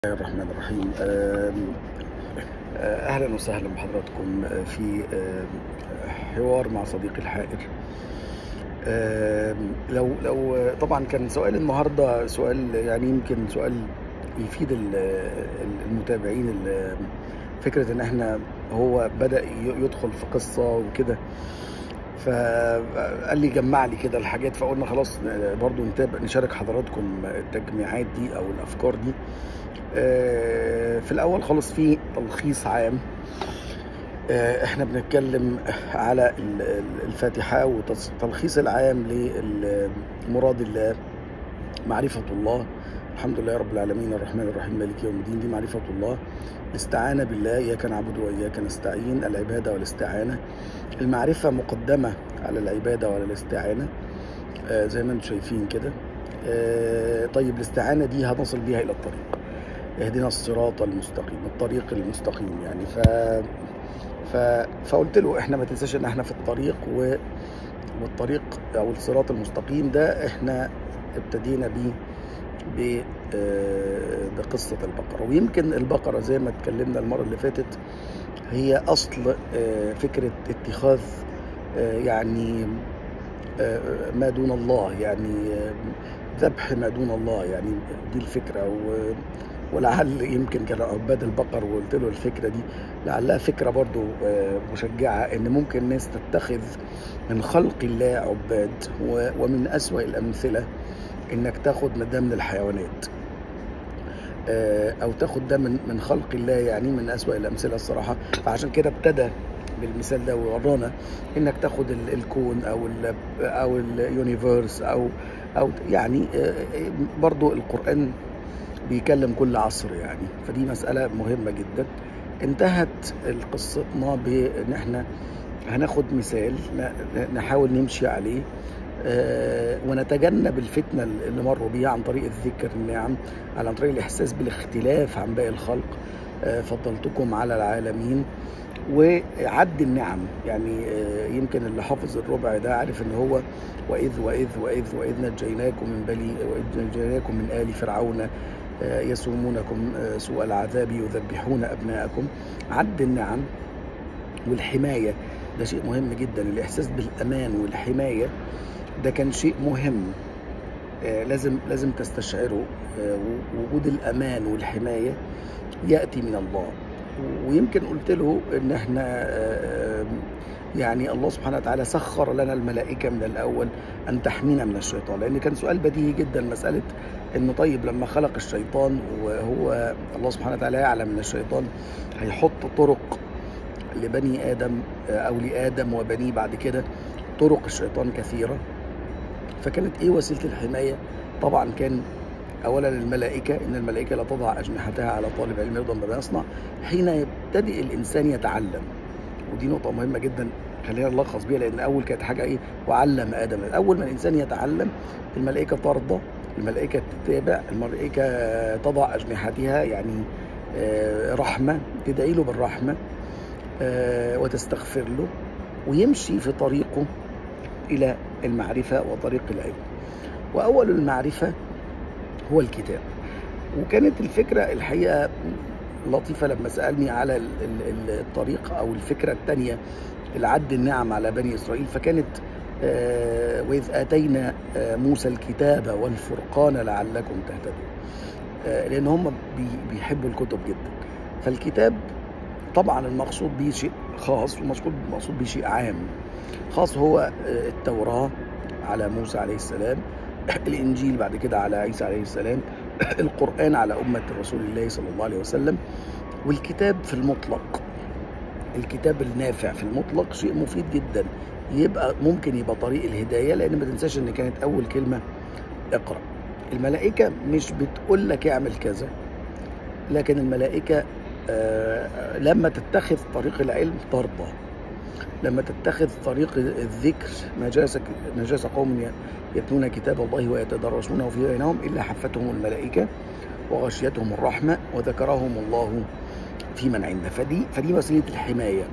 الله الرحمن الرحيم آم، آه، اهلا وسهلا بحضراتكم آه، في آم، حوار مع صديقي الحائر آم، لو لو طبعا كان سؤال النهارده سؤال يعني يمكن سؤال يفيد ال- ال- المتابعين ال- فكره ان احنا هو بدا ي- يدخل في قصه وكده فقال لي جمع لي كده الحاجات فقلنا خلاص آه، برضو نتابع نشارك حضراتكم التجميعات دي او الافكار دي آه، في الاول خالص في تلخيص عام آه، احنا بنتكلم على ال- ال- الفاتحه والتلخيص العام لمراد الله معرفه الله الحمد لله رب العالمين الرحمن الرحيم مالك يوم الدين دي معرفه الله الاستعانه بالله اياك نعبد واياك نستعين العباده والاستعانه المعرفه مقدمه على العباده وعلى الاستعانه آه، زي ما انتم شايفين كده آه، طيب الاستعانه دي هنصل بيها الى الطريق اهدنا الصراط المستقيم الطريق المستقيم يعني ف... ف... فقلت له احنا ما تنساش ان احنا في الطريق و... والطريق او الصراط المستقيم ده احنا ابتدينا بيه ب... آه، بقصة البقرة ويمكن البقرة زي ما اتكلمنا المرة اللي فاتت هي أصل آه، فكرة اتخاذ آه، يعني آه، ما دون الله يعني آه، ذبح ما دون الله يعني دي الفكرة و... ولعل يمكن كان عباد البقر وقلت له الفكرة دي لعلها فكرة برضو آه، مشجعة ان ممكن الناس تتخذ من خلق الله عباد و- ومن أسوأ الأمثلة انك تاخد من ده من الحيوانات آه، او تاخد ده من من خلق الله يعني من أسوأ الأمثلة الصراحة فعشان كده ابتدى بالمثال ده وورانا انك تاخد ال- الكون او ال او اليونيفيرس او او يعني آه، آه، برضو القرآن بيكلم كل عصر يعني فدي مسألة مهمة جدا انتهت قصتنا بان احنا هناخد مثال ن- نحاول نمشي عليه آه، ونتجنب الفتنة اللي مروا بيها عن طريق الذكر النعم عن طريق الإحساس بالاختلاف عن باقي الخلق آه، فضلتكم على العالمين وعد النعم يعني آه، يمكن اللي حافظ الربع ده عارف ان هو واذ واذ واذ واذ نجيناكم من بني واذ نجيناكم من ال فرعون آه، يسومونكم آه، سوء العذاب يذبحون ابناءكم عد النعم والحمايه ده شيء مهم جدا الاحساس بالامان والحمايه ده كان شيء مهم آه، لازم لازم تستشعره آه، وجود الامان والحمايه ياتي من الله ويمكن قلت له ان احنا آه، يعني الله سبحانه وتعالى سخر لنا الملائكه من الاول ان تحمينا من الشيطان لان كان سؤال بديهي جدا مساله انه طيب لما خلق الشيطان وهو الله سبحانه وتعالى يعلم ان الشيطان هيحط طرق لبني ادم آه، او لادم وبنيه بعد كده طرق الشيطان كثيره فكانت ايه وسيله الحمايه طبعا كان اولا الملائكه ان الملائكه لا تضع اجنحتها على طالب علم يرضى بما يصنع حين يبتدئ الانسان يتعلم ودي نقطه مهمه جدا خلينا نلخص بيها لان اول كانت حاجه ايه وعلم ادم اول ما الانسان يتعلم الملائكه ترضى الملائكه تتابع الملائكه تضع اجنحتها يعني آه، رحمه تدعي له بالرحمه آه، وتستغفر له ويمشي في طريقه الى المعرفه وطريق العلم واول المعرفه هو الكتاب وكانت الفكره الحقيقه لطيفه لما سالني على ال- ال- ال- الطريق او الفكره الثانيه العد النعم على بني اسرائيل فكانت آه، واذ اتينا آه، موسى الكتاب والفرقان لعلكم تهتدون آه، لان هم بي- بيحبوا الكتب جدا فالكتاب طبعا المقصود به شيء خاص والمقصود المقصود به شيء عام خاص هو آه، التوراه على موسى عليه السلام الانجيل بعد كده على عيسى عليه السلام القران على امه رسول الله صلى الله عليه وسلم والكتاب في المطلق الكتاب النافع في المطلق شيء مفيد جدا يبقى ممكن يبقى طريق الهدايه لان ما تنساش ان كانت اول كلمه اقرا الملائكه مش بتقول لك اعمل كذا لكن الملائكه آه، لما تتخذ طريق العلم ترضى لما تتخذ طريق الذكر نجاسة نجاسة قوم يتلون كتاب الله ويتدرسونه في بينهم إلا حفتهم الملائكة وغشيتهم الرحمة وذكرهم الله في من عنده فدي فدي وسيلة الحماية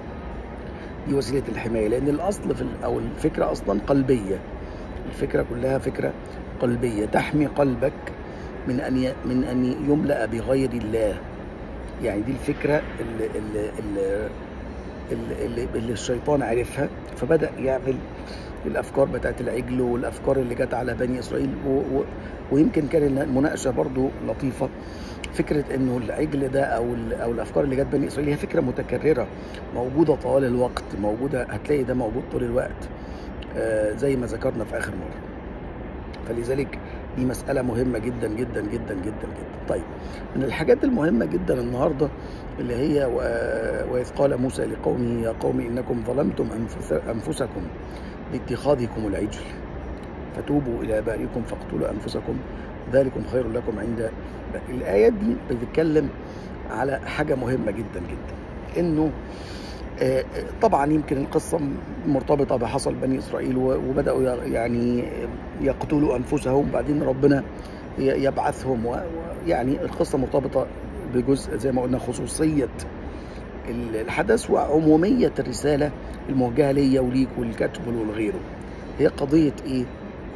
دي وسيلة الحماية لأن الأصل في ال- أو الفكرة أصلا قلبية الفكرة كلها فكرة قلبية تحمي قلبك من ان ي- من ان يملا بغير الله يعني دي الفكره اللي اللي اللي, اللي, اللي, اللي الشيطان عرفها فبدا يعمل الافكار بتاعت العجل والافكار اللي جت على بني اسرائيل و و ويمكن كان المناقشه برضو لطيفه فكره انه العجل ده او ال- او الافكار اللي جت بني اسرائيل هي فكره متكرره موجوده طوال الوقت موجوده هتلاقي ده موجود طول الوقت آه، زي ما ذكرنا في اخر مره فلذلك دي مسألة مهمة جدا جدا جدا جدا جدا طيب من الحاجات المهمة جدا النهاردة اللي هي و- وإذ قال موسى لقومه يا قوم إنكم ظلمتم أنفس- أنفسكم باتخاذكم العجل فتوبوا إلى بارئكم فاقتلوا أنفسكم ذلكم خير لكم عند الآيات دي بتتكلم على حاجة مهمة جدا جدا إنه آه، آه، طبعا يمكن القصة مرتبطة بحصل بني إسرائيل و- وبدأوا ي- يعني يقتلوا أنفسهم بعدين ربنا ي- يبعثهم و- ويعني القصة مرتبطة بجزء زي ما قلنا خصوصية ال- الحدث وعمومية الرسالة الموجهة ليا وليك والكاتب ولغيره هي قضية إيه؟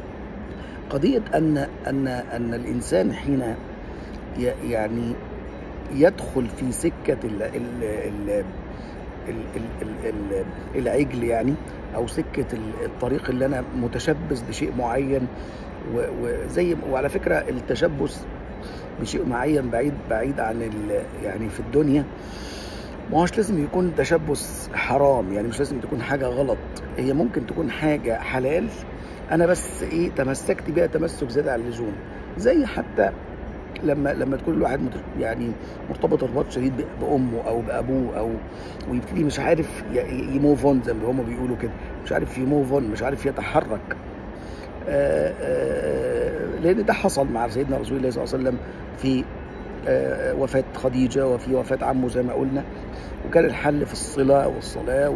قضية أن أن أن الإنسان حين ي- يعني يدخل في سكة ال ال ال ال ال ال ال العجل يعني او سكه ال- الطريق اللي انا متشبث بشيء معين و- وزي وعلى فكره التشبث بشيء معين بعيد بعيد عن ال يعني في الدنيا ما هوش لازم يكون تشبث حرام يعني مش لازم تكون حاجه غلط هي ممكن تكون حاجه حلال انا بس ايه تمسكت بيها تمسك زياده عن اللزوم زي حتى لما لما تكون الواحد مت- يعني مرتبط ارتباط شديد ب- بامه او بابوه او ويبتدي مش عارف يموف اون زي ما هم بيقولوا كده مش عارف يموف اون مش عارف يتحرك آه، آه، لان ده حصل مع سيدنا رسول الله صلى الله عليه وسلم في آه، وفاه خديجه وفي وفاه عمه زي ما قلنا وكان الحل في الصلاه والصلاه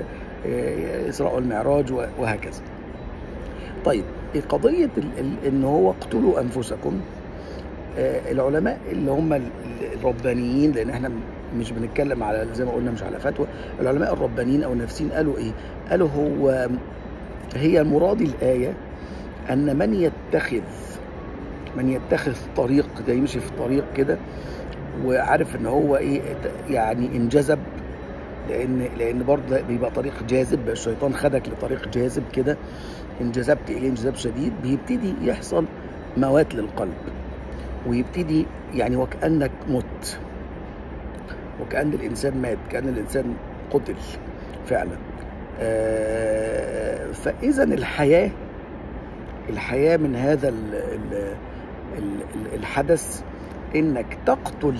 واسراء والمعراج و- وهكذا. طيب قضيه ال- ال- ان هو اقتلوا انفسكم آه، العلماء اللي هم ال- الربانيين لان احنا مش بنتكلم على زي ما قلنا مش على فتوى العلماء الربانيين او النفسيين قالوا ايه قالوا هو هي مراد الايه ان من يتخذ من يتخذ طريق ده يمشي في طريق كده وعارف ان هو ايه يعني انجذب لان لان برضه ده بيبقى طريق جاذب الشيطان خدك لطريق جاذب كده انجذبت اليه انجذاب شديد بيبتدي يحصل موات للقلب ويبتدي يعني وكانك مت وكان الانسان مات كان الانسان قتل فعلا آه، فاذا الحياه الحياه من هذا ال ال ال ال الحدث انك تقتل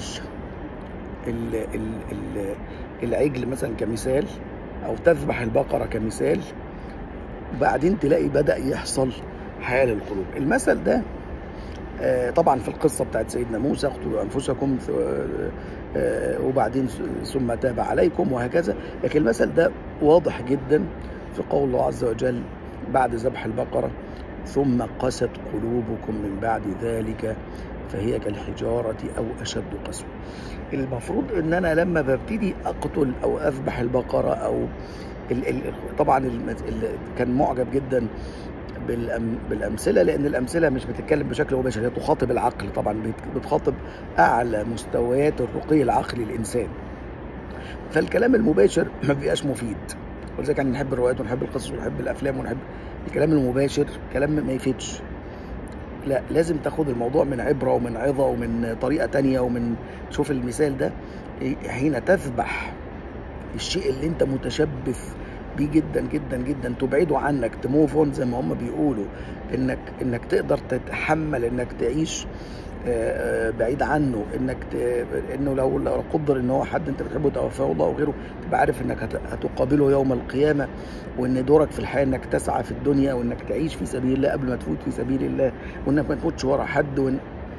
ال ال ال العجل مثلا كمثال او تذبح البقره كمثال وبعدين تلاقي بدا يحصل حياه للقلوب المثل ده آه، طبعا في القصه بتاعت سيدنا موسى اقتلوا انفسكم ث- آه، وبعدين ث- ثم تاب عليكم وهكذا لكن المثل ده واضح جدا في قول الله عز وجل بعد ذبح البقره ثم قست قلوبكم من بعد ذلك فهي كالحجارة أو أشد قسوة المفروض إن أنا لما ببتدي أقتل أو أذبح البقرة أو ال ال طبعا الم- ال كان معجب جدا بالأم بالأمثلة لأن الأمثلة مش بتتكلم بشكل مباشر هي تخاطب العقل طبعا بت- بتخاطب أعلى مستويات الرقي العقلي للإنسان فالكلام المباشر ما بيبقاش مفيد ولذلك احنا بنحب الروايات ونحب القصص ونحب الافلام ونحب الكلام المباشر كلام ما يفيدش لا لازم تاخد الموضوع من عبره ومن عظه ومن طريقه تانية ومن شوف المثال ده حين تذبح الشيء اللي انت متشبث بيه جدا جدا جدا تبعده عنك تموف اون زي ما هم بيقولوا انك انك تقدر تتحمل انك تعيش آه، آه، بعيد عنه انك ت... انه لو لو قدر ان هو حد انت بتحبه توفاه الله وغيره تبقى عارف انك هت... هتقابله يوم القيامه وان دورك في الحياه انك تسعى في الدنيا وانك تعيش في سبيل الله قبل ما تفوت في سبيل الله وانك ما تموتش ورا حد وإن...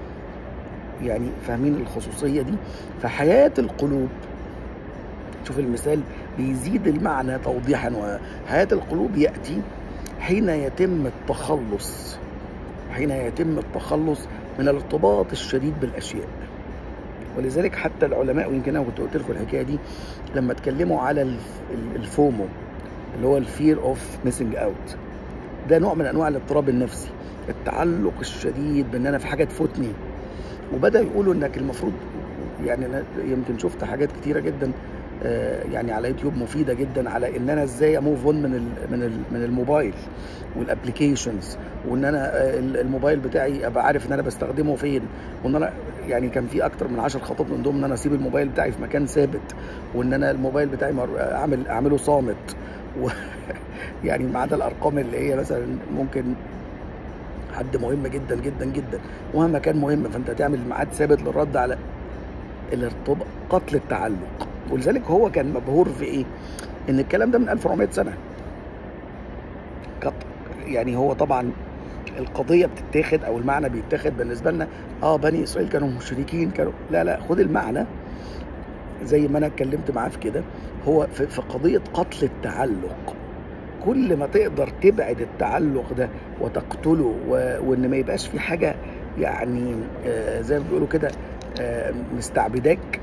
يعني فاهمين الخصوصيه دي فحياه القلوب شوف المثال بيزيد المعنى توضيحا وحياه القلوب ياتي حين يتم التخلص حين يتم التخلص من الارتباط الشديد بالاشياء ولذلك حتى العلماء ويمكن انا كنت قلت لكم الحكايه دي لما اتكلموا على الف- الفومو اللي هو الفير اوف ميسنج اوت ده نوع من انواع الاضطراب النفسي التعلق الشديد بان انا في حاجه تفوتني وبدا يقولوا انك المفروض يعني انا يمكن شفت حاجات كتيره جدا آه، يعني على يوتيوب مفيده جدا على ان انا ازاي اموف اون من ال من ال من الموبايل والابلكيشنز وان انا آه، ال- الموبايل بتاعي ابقى عارف ان انا بستخدمه فين وان انا يعني كان في اكتر من 10 خطوات من ضمن ان انا اسيب الموبايل بتاعي في مكان ثابت وان انا الموبايل بتاعي مر- اعمل اعمله صامت و يعني ما عدا الارقام اللي هي مثلا ممكن حد مهم جدا جدا جدا ومهما كان مهم فانت تعمل ميعاد ثابت للرد على الارتباط قتل التعلق ولذلك هو كان مبهور في ايه؟ ان الكلام ده من 1400 سنه كت- يعني هو طبعا القضيه بتتاخد او المعنى بيتاخد بالنسبه لنا اه بني اسرائيل كانوا مشركين كانوا لا لا خد المعنى زي ما انا اتكلمت معاه في كده هو في, في قضيه قتل التعلق كل ما تقدر تبعد التعلق ده وتقتله و... وان ما يبقاش في حاجه يعني آه زي ما بيقولوا كده آه مستعبداك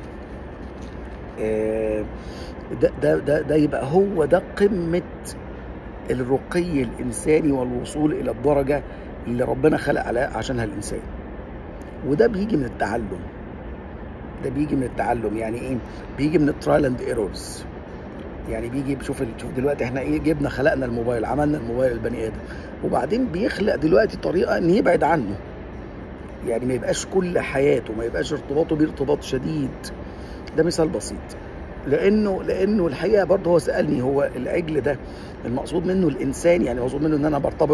آه ده, ده ده ده يبقى هو ده قمه الرقي الانساني والوصول الى الدرجه اللي ربنا خلق عليها عشانها الانسان وده بيجي من التعلم ده بيجي من التعلم يعني ايه بيجي من الترايل اند ايرورز يعني بيجي بشوف ال- شوف دلوقتي احنا ايه جبنا خلقنا الموبايل عملنا الموبايل البني ادم وبعدين بيخلق دلوقتي طريقه ان يبعد عنه يعني ما يبقاش كل حياته ما يبقاش ارتباطه بيه ارتباط شديد ده مثال بسيط لانه لانه الحقيقه برضه هو سالني هو العجل ده المقصود منه الانسان يعني المقصود منه ان انا برتبط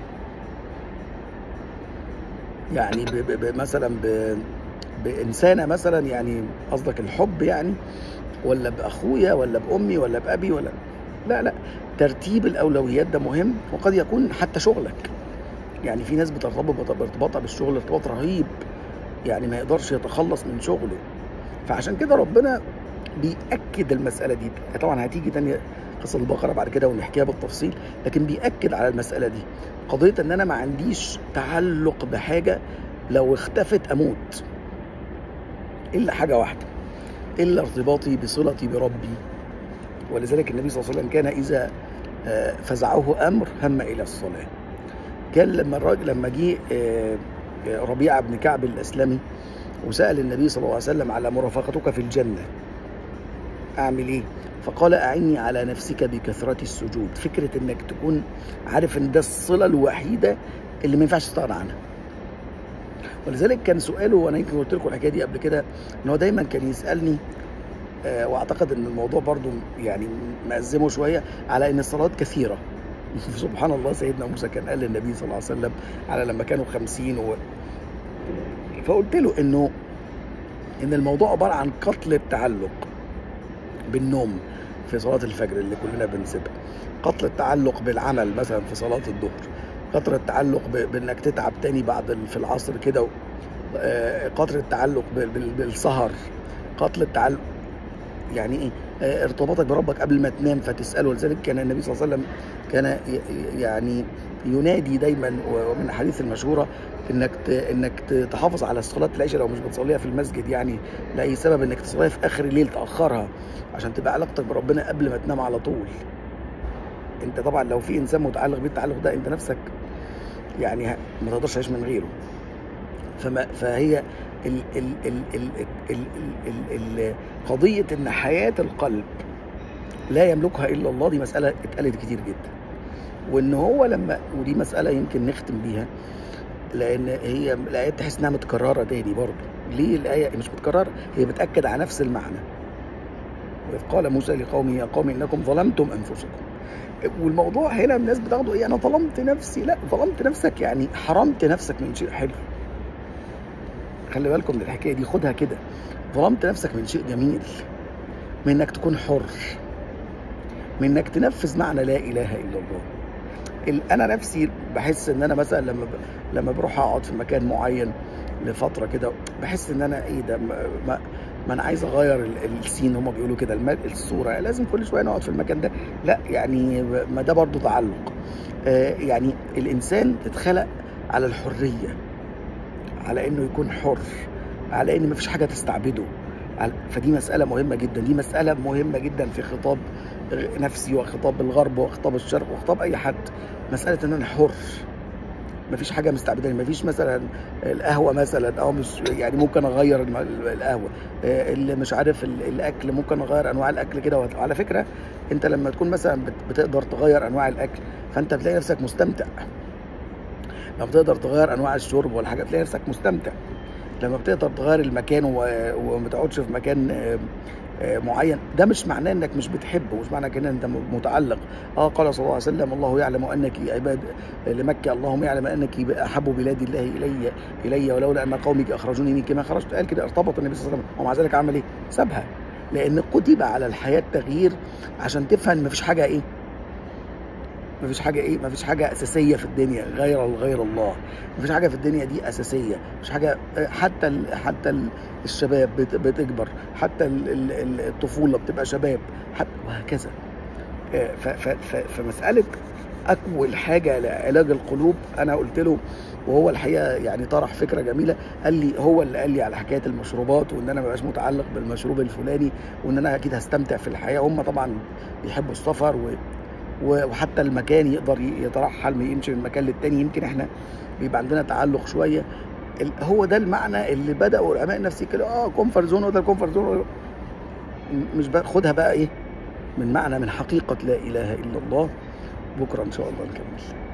يعني ب ب ب مثلا ب بانسانه مثلا يعني قصدك الحب يعني ولا باخويا ولا بامي ولا بابي ولا لا لا ترتيب الاولويات ده مهم وقد يكون حتى شغلك يعني في ناس بترتبط بارتباطها بالشغل ارتباط رهيب يعني ما يقدرش يتخلص من شغله فعشان كده ربنا بيأكد المسألة دي طبعا هتيجي تاني قصة البقرة بعد كده ونحكيها بالتفصيل لكن بيأكد على المسألة دي قضية ان انا ما عنديش تعلق بحاجة لو اختفت اموت الا حاجة واحدة الا ارتباطي بصلتي بربي ولذلك النبي صلى الله عليه وسلم كان اذا آه، فزعه امر هم الى الصلاه كان لما الراجل لما جه آه، آه، ربيعه بن كعب الاسلمي وسال النبي صلى الله عليه وسلم على مرافقتك في الجنه اعمل ايه فقال اعني على نفسك بكثره السجود فكره انك تكون عارف ان ده الصله الوحيده اللي ما ينفعش تستغنى عنها ولذلك كان سؤاله وانا يمكن قلت لكم الحكايه دي قبل كده ان هو دايما كان يسالني آه، واعتقد ان الموضوع برضو يعني مأزمه شويه على ان الصلوات كثيره سبحان الله سيدنا موسى كان قال للنبي صلى الله عليه وسلم على لما كانوا خمسين و... فقلت له انه ان الموضوع عباره عن قتل التعلق بالنوم في صلاه الفجر اللي كلنا بنسيبها قتل التعلق بالعمل مثلا في صلاه الظهر قتل التعلق ب... بانك تتعب تاني بعد ال- في العصر كده آه، قتل التعلق بال... بال... بالسهر قتل التعلق يعني ايه آه، ارتباطك بربك قبل ما تنام فتساله لذلك كان النبي صلى الله عليه وسلم كان ي- يعني ينادي دايما ومن الاحاديث المشهوره انك ت- انك ت- تحافظ على صلاه العشاء لو مش بتصليها في المسجد يعني لاي سبب انك تصليها في اخر الليل تاخرها عشان تبقى علاقتك بربنا قبل ما تنام على طول انت طبعا لو في انسان متعلق بالتعلق ده انت نفسك يعني ه- ما تقدرش تعيش من غيره فما فهي ال ال ال ال ال ال ال ال قضية إن حياة القلب لا يملكها إلا الله دي مسألة اتقالت كتير جدا وإن هو لما ودي مسألة يمكن نختم بيها لأن هي الآيات تحس إنها متكررة تاني برضه ليه الآية مش متكررة هي بتأكد على نفس المعنى وإذ قال موسى لقومه يا قوم إنكم ظلمتم أنفسكم والموضوع هنا الناس بتاخده ايه انا ظلمت نفسي لا ظلمت نفسك يعني حرمت نفسك من شيء حلو خلي بالكم من الحكايه دي خدها كده ظلمت نفسك من شيء جميل من انك تكون حر من انك تنفذ معنى لا اله الا الله ال- انا نفسي بحس ان انا مثلا لما ب... لما بروح اقعد في مكان معين لفتره كده بحس ان انا ايه ده ما, ما, ما انا عايز اغير ال- السين هم بيقولوا كده الم- الصوره لازم كل شويه نقعد في المكان ده لا يعني ما ده برضو تعلق آه يعني الانسان اتخلق على الحريه على انه يكون حر على ان مفيش حاجه تستعبده على- فدي مساله مهمه جدا دي مساله مهمه جدا في خطاب نفسي وخطاب الغرب وخطاب الشرق وخطاب اي حد مساله ان انا حر مفيش حاجه مستعبداني مفيش مثلا القهوه مثلا اه مش يعني ممكن اغير الم- القهوه آه، اللي مش عارف ال- الاكل ممكن اغير انواع الاكل كده وهت- وعلى فكره انت لما تكون مثلا بت- بتقدر تغير انواع الاكل فانت بتلاقي نفسك مستمتع لما بتقدر تغير انواع الشرب ولا حاجه تلاقي نفسك مستمتع لما بتقدر تغير المكان و- وما تقعدش في مكان آه، آه، معين ده مش معناه انك مش بتحبه مش معنى كده انت م- متعلق اه قال صلى الله عليه وسلم الله يعلم انك عباد لمكه اللهم يعلم انك احب بلاد الله الي الي ولولا ان قومك اخرجوني منك ما خرجت قال كده ارتبط النبي صلى الله عليه وسلم ومع ذلك عمل ايه؟ سابها لان كتب على الحياه تغيير عشان تفهم ان مفيش حاجه ايه؟ مفيش حاجه ايه؟ مفيش حاجه اساسيه في الدنيا غير غير الله مفيش حاجه في الدنيا دي اساسيه مفيش حاجه حتى ال حتى ال الشباب بت- بتكبر حتى ال- ال- ال- الطفوله بتبقى شباب حتى وهكذا آه، ف- ف- ف- فمساله اول حاجه لعلاج القلوب انا قلت له وهو الحقيقه يعني طرح فكره جميله قال لي هو اللي قال لي على حكايه المشروبات وان انا ما بقاش متعلق بالمشروب الفلاني وان انا اكيد هستمتع في الحياه هم طبعا بيحبوا السفر و و- وحتى المكان يقدر ي- يترحل يمشي من مكان للتاني يمكن احنا بيبقى عندنا تعلق شويه ال- هو ده المعنى اللي بداوا العلماء النفسي كده اه كومفورت زون وده الكومفورت زون مش باخدها بقى ايه من معنى من حقيقه لا اله الا الله بكره ان شاء الله نكمل